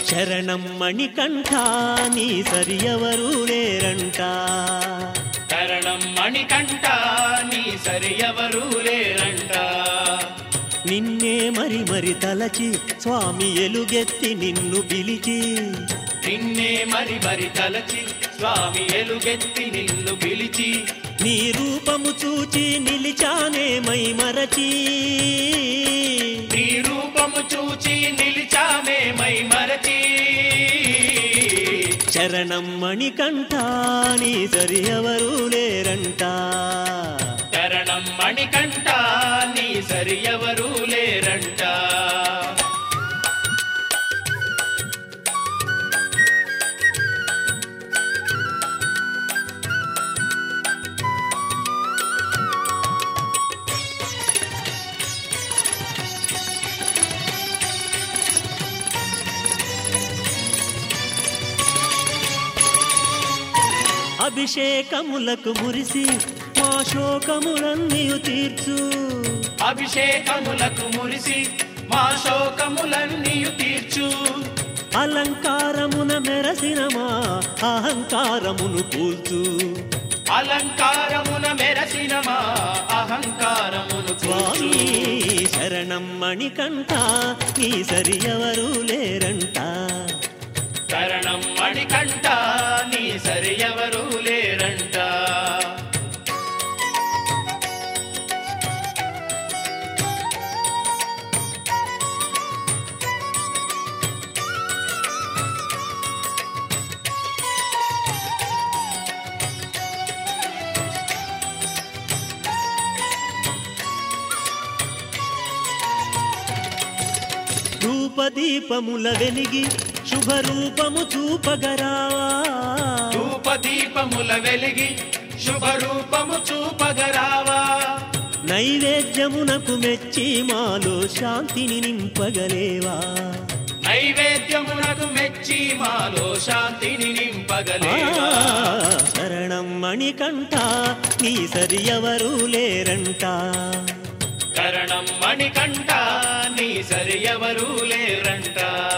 శరణం మణికంఠ నీ సరి ఎవరు లేరంట కరణం మణికంఠ నీ సరి ఎవరు లేరంట నిన్నే మరి మరి తలచి స్వామి ఎలుగెత్తి నిన్ను పిలిచి నిన్నే మరి మరి తలచి స్వామి ఎలుగెత్తి నిన్ను పిలిచి నీ రూపము చూచి నిలిచానే మై మరచి నీ రూపము చూచి నిలిచామే మై మరచి శరణం మణికంఠ నీ సరి ఎవరు లేరంట కరణం మణికంఠ నీ సరి ఎవరు లేరంట అభిషేకములకు మురిసి మా శోకములన్నీయు తీర్చు అభిషేకములకు మురిసి మా శోకములన్నీయు తీర్చు అలంకారమున మెరసిన మా అహంకారమును కూల్చు అలంకారమున మెరసిన మా అహంకారమును స్వామి కూర్చు శరణం మణికంఠ నీ సరి ఎవరు లేరంట కరణం మణికంఠ నీ సరి ఎవరు లేరంట రూపదీపముల వెలిగి శుభరూపము చూపగరావా ధూపదీపముల వెలిగి శుభరూపము చూపగరావా నైవేద్యమునకు మెచ్చి మాలో శాంతిని నింపగలేవా నైవేద్యమునకు మెచ్చి మాలో శాంతిని ఆ, నింపగలేవా శరణం మణికంఠ నీ సరి ఎవరు లేరంట కరణం మణికంఠ నీ సరి ఎవరు లేరంట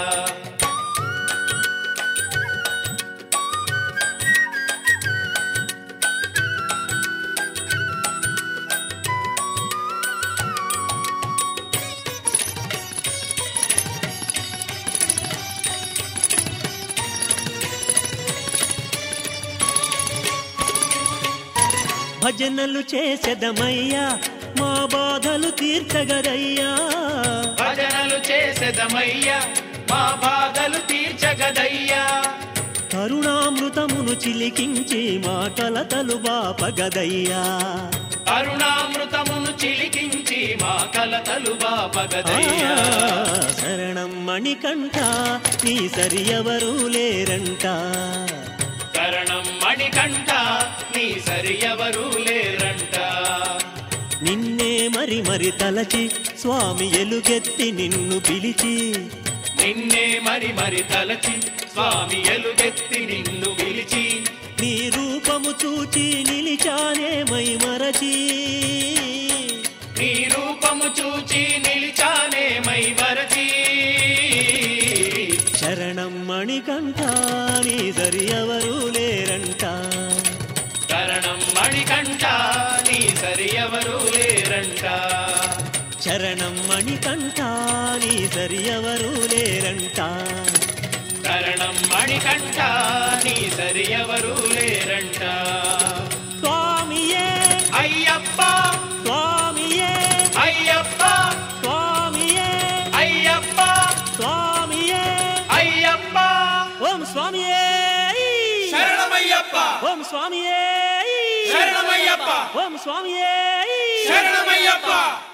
భజనలు చేసెదమయ్యా మా బాధలు తీర్చగరయ్యా భజనలు చేసెదమయ్యా మా బాధలు తీర్చగదయ్యా కరుణామృతమును చిలికించి మా కలతలు బాపగదయ్యా అరుణామృతమును చిలికించి మా కలతలు ఆ, బాపగదయ్యా శరణం మణికంఠ నీ సరి ఎవరు లేరంట కరణం మణికంఠ నీ సరి ఎవరు లేరంట నిన్నే మరి మరి తలచి స్వామి ఎలుగెత్తి నిన్ను పిలిచి నిన్నే మరి మరి తలచి స్వామి ఎలుగెత్తి నిన్ను పిలిచి నీ రూపము చూచి నిలిచానే మై మరచి నీ రూపము చూచి నిలిచానే మై మరచి శరణం మణికంఠ నీ సరి ఎవరు లేరంట కరణం మణికంఠ నీ సరి ఎవరు లేరంట శరణం మణికంఠ నీ సరి ఎవరు లేరంట కరణం మణికంఠ నీ సరి ఎవరు లేరంట స్వామియే అయ్యప్ప స్వామియే అయ్యప్ప స్వామియే అయ్యప్ప స్వామియే అయ్యప్ప ఓం స్వామియే శరణమయ్యప్ప ఓం స్వామియే శరణమయ్యప్ప ఓం స్వామియే శరణమయ్యప్ప